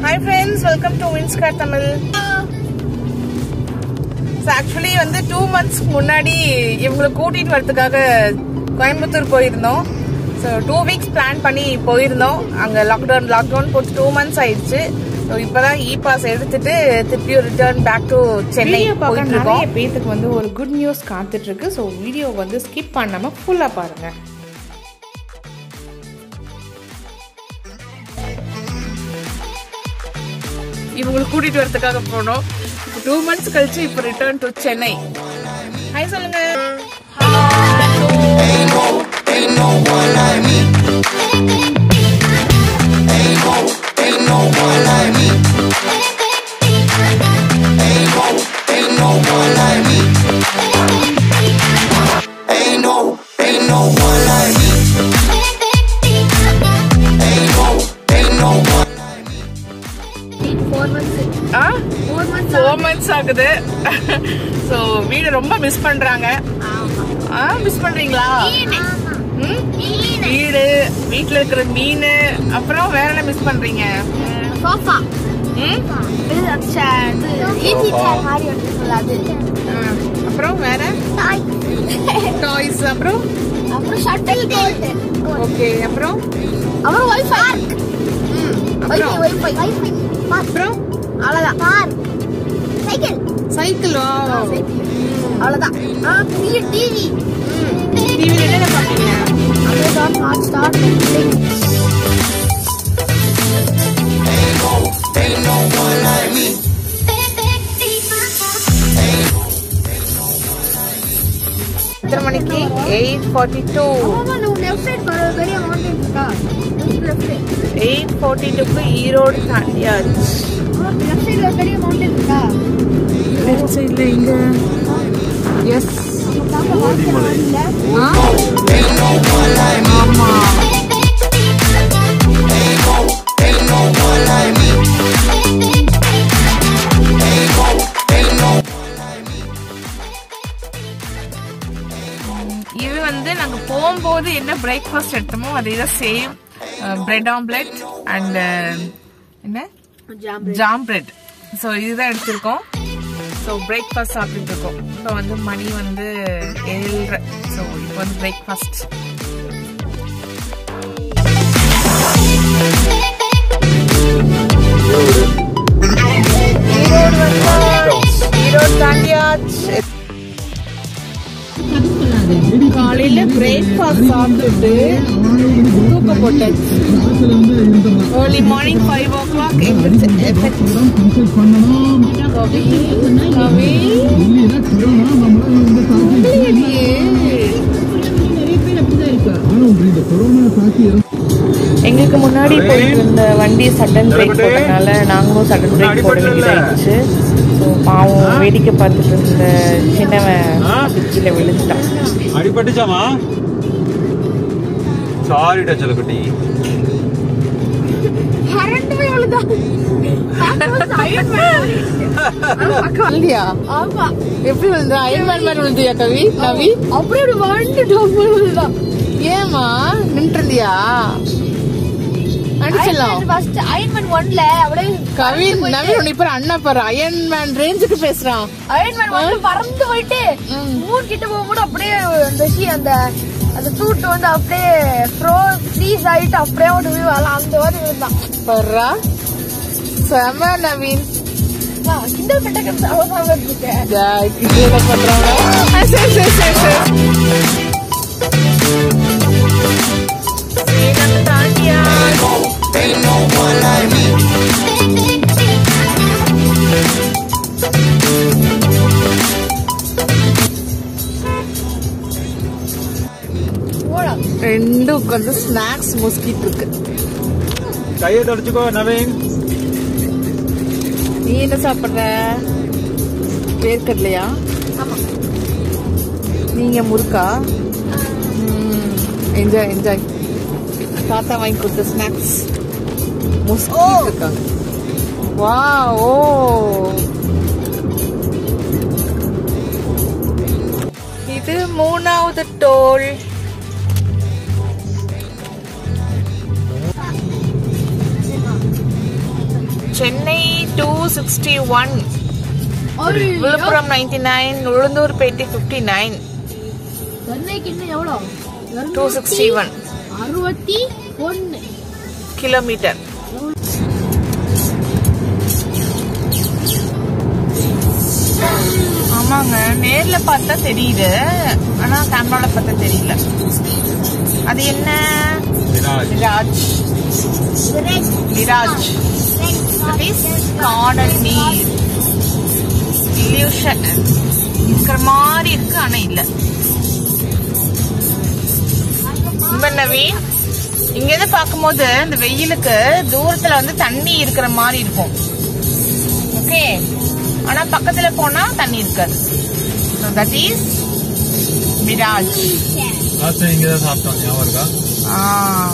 Hi friends welcome to வின்ஸ்கார் Tamil actually வந்து two மந்த்ஸ்க்கு முன்னாடி இவங்களை கூட்டிட்டு வரதுக்காக கோயம்புத்தூர் போயிருந்தோம் ஸோ டூ வீக்ஸ் பிளான் பண்ணி போயிருந்தோம் அங்கே லாக்டவுன் லாக்டவுன் போட்டு டூ மந்த்ஸ் ஆயிடுச்சு ஸோ இப்போதான் இ பாஸ் எடுத்துட்டு திருப்பியும் return back to Chennai video பார்க்க போயிட்டு நிறைய இருக்கோம் பேத்துக்கு வந்து ஒரு குட் நியூஸ் காத்துட்டு இருக்கு ஸோ வீடியோ வந்து ஸ்கிப் பண்ணாம ஃபுல்லா பாருங்க இவங்களை கூட்டிட்டு வரதுக்காக போனோம் டூ மந்த்ஸ் கழிச்சு இப்போ ரிட்டர்ன் டு சென்னை ஹாய் சொல்லுங்க Ain't no, ain't no one like me. Ain't no, ain't no one. ஆ ஃபோர் மந்த்ஸ் ஆகுது ஸோ வீடு ரொம்ப மிஸ் பண்றாங்க ஆ மிஸ் பண்றீங்களா ம்? வீடு வீட்ல இருக்கிற மீன் அப்புறம் வேற என்ன மிஸ் பண்றீங்க சோஃபா ம்? இது அச்சா, இது ஈஸி சேர் மாதிரி இருக்குல்ல அது ஆ, அப்புறம் வேற டாய். டாய்ஸ் அப்புறம் அப்புறம் ஷட்டில் கோல்ட் ஓகே அப்புறம் அப்புறம் வைஃபை ம், வைஃபை அப்புறம் வைஃபை வைஃபை அப்புறம் அவ்வளவுதான் கார் சைக்கிள் சைக்கிளோ அவ்வளவுதான் ஆ பெரிய டிவி டிவில என்ன பாப்பீங்க Amazon Hotstar Netflix Ain't no one like me. எத்தனை மணிக்கு எயிட் ஃபார்ட்டி டூ ஆமா நம்ம லெஃப்ட் சைடு வர பெரிய மவுண்டன் இருக்கா லெஃப்ட் சைடு எயிட் ஃபார்ட்டி டூக்கு ஈரோடு தாண்டியாச்சு லெஃப்ட் சைடுல பெரிய மவுண்டன் இருக்கா லெஃப்ட் சைடில் இங்க எஸ் ஆ Ain't no one like me. ஆமா Ain't no one like me. Ain't no, ain't no. இது வந்து நாங்க போகும்போது என்ன பிரேக்ஃபாஸ்ட் எடுத்தோமோ அதே தான் சேம் பிரெட் ஆம்லெட் அண்ட் என்ன ஜாம் பிரெட் ஸோ இதுதான் எடுத்திருக்கோம் ஸோ பிரேக்ஃபாஸ்ட் சாப்பிட்டு இருக்கோம் இப்போ வந்து மணி வந்து ஏழரை ஸோ இப்போ வந்து பிரேக்ஃபாஸ்ட் ஈரோடு வந்தாச்சு ஈரோடு தாண்டியாச்சு காலையில பிரேக்ஃபாஸ்ட் சாப்பிட்டுட்டு தூக்க போட்டாச்சு early morning five o'clock Kavi Kavi எங்களுக்கு முன்னாடி போயிட்டு இருந்த வண்டி சடன் பிரேக் போட்டதுனால நாங்களும் சடன் பிரேக் போட வேண்டியதாயிடுச்சு ஸோ பாவம் வேடிக்கை பார்த்துட்டு இருந்த சின்னவன் அப்படி கீழே விழுந்துட்டான் அடிபட்டுச்சாமா சாரிடா செல்லக்குட்டி கரண்ட் போய் அவ்வளவுதான் இல்லையா ஆமா எப்படி விழுந்தா அயன்மேன் மாதிரி விழுந்தியா கவி கவி அப்படியே ஒரு வந்துட்டோம் அவ்வளவுதான் ஏமா நின்று இருந்தியா அடிச்சலாம் ஃபர்ஸ்ட் அயன்மேன் ஒன்ல அப்படியே கவி நவீன் உன்னை இப்ப அண்ணா பாரு அயன்மேன் ரேஞ்சுக்கு பேசுறான் அயன்மேன் ஒன்ல பறந்து போயிட்டு மூணு கிட்ட போகும்போது அப்படியே அந்த ஷீ- அந்த அந்த சூட் வந்து அப்படியே ஃப்ரோ ஃப்ரீஸ் ஆயிட்டு அப்படியே ஒரு வியூ வரலாம் அந்த மாதிரி இருந்தான் பர்றா செம நவீன் கிண்டல் பண்ண அவசரம் இருக்கேன் ஜாய், இது என்ன பண்றாங்க ஆ, சரி சரி சரி சரி ஸ்ரீநகர் தாண்டியா Ain't no one like me. போலாம் ரெண்டும் உட்காந்து ஸ்நாக்ஸ் முஸ்கிட்டு இருக்கு கையை தொடச்சுக்கோ நவீன் நீ என்ன சாப்பிடுற வேர்க்கடலையா ஆமா நீங்க முறுக்கா என்ஜாய் என்ஜாய் தாத்தா வாங்கி கொடுத்த ஸ்நாக்ஸ் முஸ்கிட்டு இருக்காங்க வா ஓ இது மூணாவது toll Chennai two sixty one Villupuram ninety nine Ulundurpettai fifty nine சென்னைக்கு இன்னும் எவ்வளோ டூ சிக்ஸ்டி ஒன் அறுபத்தி ஒன்னு கிலோமீட்டர் ஆமாங்க நேர்ல பார்த்தா தெரியுது ஆனா கேமரால பார்த்தா தெரியல அது என்ன விராஜ் மிராஜ் மிராஜ் That is காணல் நீர் இல்யூஷன் இருக்கிற மாதிரி இருக்கு ஆனா இல்ல ரொம்ப நவீன் இங்க இருந்து பார்க்கும்போது இந்த வெயிலுக்கு தூரத்துல வந்து தண்ணி இருக்கிற மாதிரி இருக்கும் ஓகே ஆனா பக்கத்துல போனா தண்ணி இருக்காது that is mirage last time இங்க தான் சாப்பிட்டோம் ஞாபகம் இருக்கா ஆ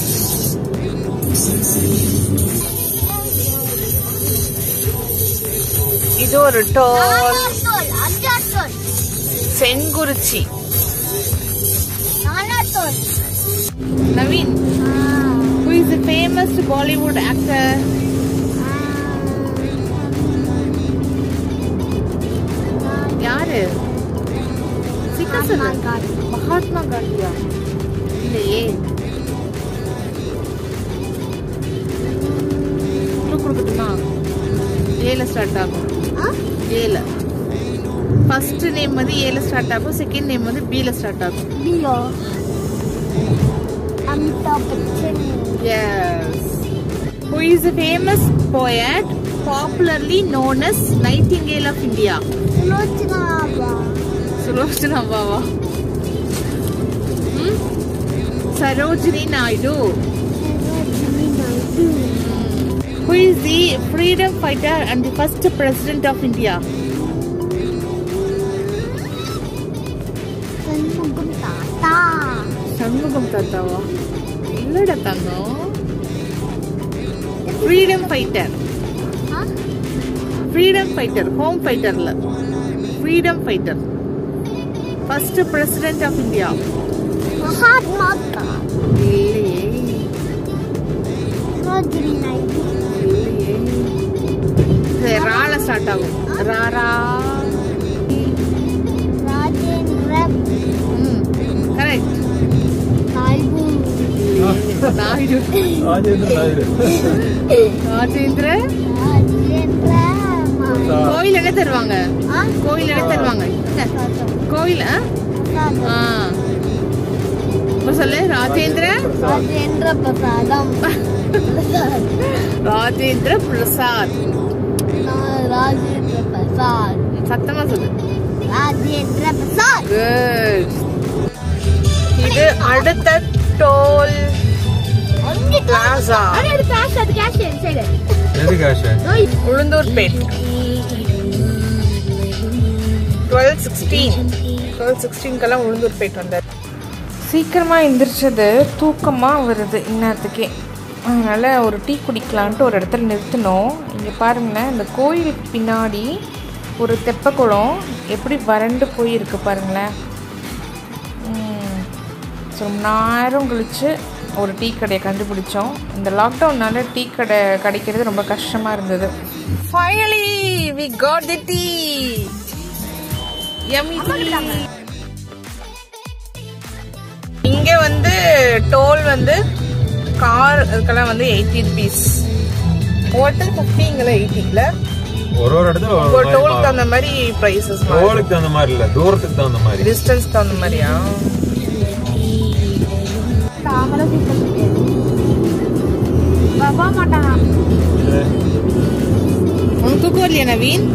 இது ஒரு toll Sengurichi Naveen who is the famous Bollywood actor யாரு சீக்கிரம் சொல்லு மகாத்மா காந்தியா இல்லையே clue கொடுக்கட்டுமா ஏல ஸ்டார்ட் ஆகும் ஏல ஃபர்ஸ்ட் நேம் வந்து ஏல ஸ்டார்ட் ஆகும் செகண்ட் நேம் வந்து பில ஸ்டார்ட் ஆகும் Amitabh Bachchan Yes. Who is a famous poet popularly known as Nightingale of India? சுலோச்சனாவா Sulochana Baba. Hmm? Sarojini Naidu. Who is the freedom fighter and the first president of India? Shanmugam தாத்தா சண்முகம் தாத்தாவா இல்லடா தங்கம் freedom fighter freedom fighter home ஃபைட்டர்ல freedom fighter first president of India Mahatma Gandhi இல்லையே சரோஜினி நாயுடு இல்லையே இது ரால start ஆகும் ராரா ராஜேந்திர ம் கரெக்ட் நாயுடு நாயுடு ராஜேந்திர நாயுடு ராஜேந்திர ராஜேந்திர மா- கோயில் என்ன தருவாங்க ஆ? கோயில் என்ன தருவாங்க என்ன? கோயில் ஆ? ஆ இப்ப சொல்லு ராஜேந்திர ராஜேந்திர பிரசாதம் ராஜேந்திர பிரசாத் நான் ராஜேந்திர பிரசாத் சத்தமா சொல்லு ராஜேந்திர பிரசாத் குட் இது அடுத்த டோல் பிளாசா அது அது கேஷ் அது கேஷ் சைடு எது cash Ulundurpet twelve sixteen twelve சிக்ஸ்டீன்க்கெல்லாம் உளுந்தூர்பேட் வந்தார் சீக்கிரமாக எந்திரிச்சது தூக்கமாக வருது இந்நேரத்துக்கே அதனால் ஒரு டீ குடிக்கலான்ட்டு ஒரு இடத்துல நிறுத்தினோம் இங்கே பாருங்களேன் இந்த கோயிலுக்கு பின்னாடி ஒரு தெப்பக்குளம் எப்படி வறண்டு போயிருக்கு பாருங்களேன் ம், ஸோ ரொம்ப நேரம் கழித்து ஒரு டீ கடையை கண்டுபிடிச்சோம் இந்த லாக்டவுன்னால டீ கடை கிடைக்கிறது ரொம்ப கஷ்டமாக இருந்தது finally we got the tea yummy tea இங்க வந்து டோல் வந்து கார் இதுக்கெல்லாம் வந்து எயிட்டி ருபீஸ் ஒவ்வொருத்தர் ஃபிஃப்டி இங்கெல்லாம் எயிட்டில ஒரு ஒரு இடத்துல ஒரு ஒரு மாதிரி டோலுக்கு மாறும். தகுந்த மாதிரி ப்ரைஸஸ் டோலுக்கு தகுந்த மாதிரி இல்ல தூரத்துக்கு தகுந்த மாதிரி டிஸ்டன்ஸ் தகுந்த மாதிரியா தாமரை சீக்கிரம் பாபா மாட்டானா உனக்கு தூக்கம் இல்லையா நவீன்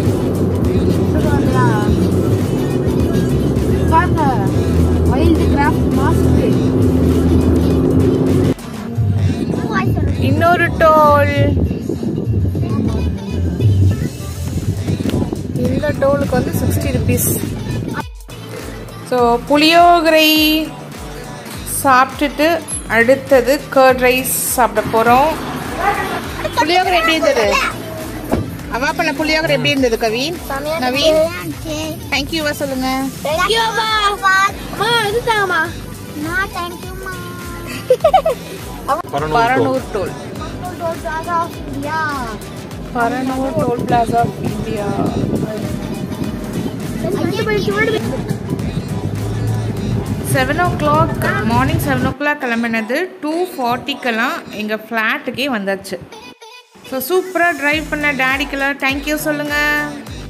பாருங்க வைல்டு கிராஃப்ட் மாஸ்க் இன்னொரு டோல் இந்த டோலுக்கு வந்து சிக்ஸ்டி ருபீஸ் ஸோ புளியோகரை சாப்பிட்டுட்டு அடுத்தது கர்ட் ரைஸ் சாப்பிட போகிறோம் புளியோகரை எப்படி இருந்தது அவா பண்ண புளியோகரை எப்படி இருந்தது கவின் நவீன் தேங்க்யூவா சொல்லுங்க தேங்க்யூமா அம்மா இது தாங்கம்மா நான் தேங்க்யூமா Paranur Paranur toll India Paranur toll plaza of India அங்கே போய் முன்னாடி seven o'clock morning seven o'clock கிளம்பினது டூ ஃபார்ட்டிக்கெல்லாம் எங்கள் ஃப்ளாட்டுக்கே வந்தாச்சு ஸோ சூப்பராக ட்ரைவ் பண்ண டேடிக்கெல்லாம் தேங்க்யூ சொல்லுங்கள்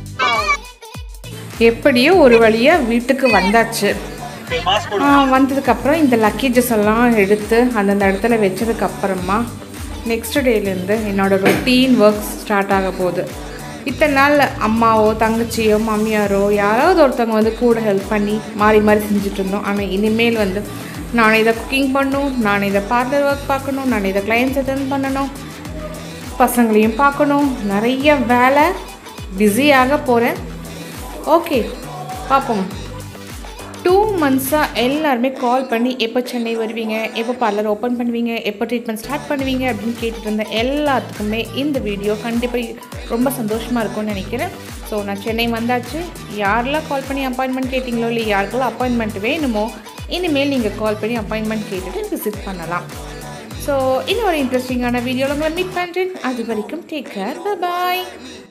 எப்படியோ ஒரு வழியாக வீட்டுக்கு வந்தாச்சு ஆ, வந்ததுக்கப்புறம் இந்த லக்கேஜஸ் எல்லாம் எடுத்து அந்தந்த இடத்துல வச்சதுக்கப்புறமா நெக்ஸ்ட் டேலேருந்து என்னோட ரொட்டீன் ஒர்க்ஸ் ஸ்டார்ட் ஆக போகுது இத்தனை நாள் அம்மாவோ தங்கச்சியோ மாமியாரோ யாராவது ஒருத்தவங்க வந்து கூட ஹெல்ப் பண்ணி மாறி மாறி செஞ்சுட்டு இருந்தோம் ஆனால் இனிமேல் வந்து நான் இதை குக்கிங் பண்ணணும் நான் இதை பார்லர் ஒர்க் பார்க்கணும் நான் இதை கிளைண்ட்ஸ் அட்டன் பண்ணணும் பசங்களையும் பார்க்கணும் நிறைய வேலை பிஸியாக போகிறேன் ஓகே பார்ப்போம் டூ மந்த்ஸாக எல்லாருமே கால் பண்ணி எப்போ சென்னை வருவீங்க எப்போ பார்லர் ஓப்பன் பண்ணுவீங்க எப்போ ட்ரீட்மெண்ட் ஸ்டார்ட் பண்ணுவீங்க அப்படின்னு கேட்டுட்டு இருந்த எல்லாத்துக்குமே இந்த வீடியோ கண்டிப்பாக ரொம்ப சந்தோஷமாக இருக்கும்னு நினைக்கிறேன் ஸோ நான் சென்னை வந்தாச்சு யாரெல்லாம் கால் பண்ணி அப்பாயின்மெண்ட் கேட்டிங்களோ இல்லை யாருக்கெல்லாம் அப்பாயின்மெண்ட் வேணுமோ இனிமேல் நீங்கள் கால் பண்ணி அப்பாயின்மெண்ட் கேட்டுட்டு விசிட் பண்ணலாம் ஸோ இன்னும் ஒரு இன்ட்ரெஸ்டிங்கான வீடியோவில் உங்களை மீட் பண்ணுறேன் அது வரைக்கும் டேக் கேர் பாய்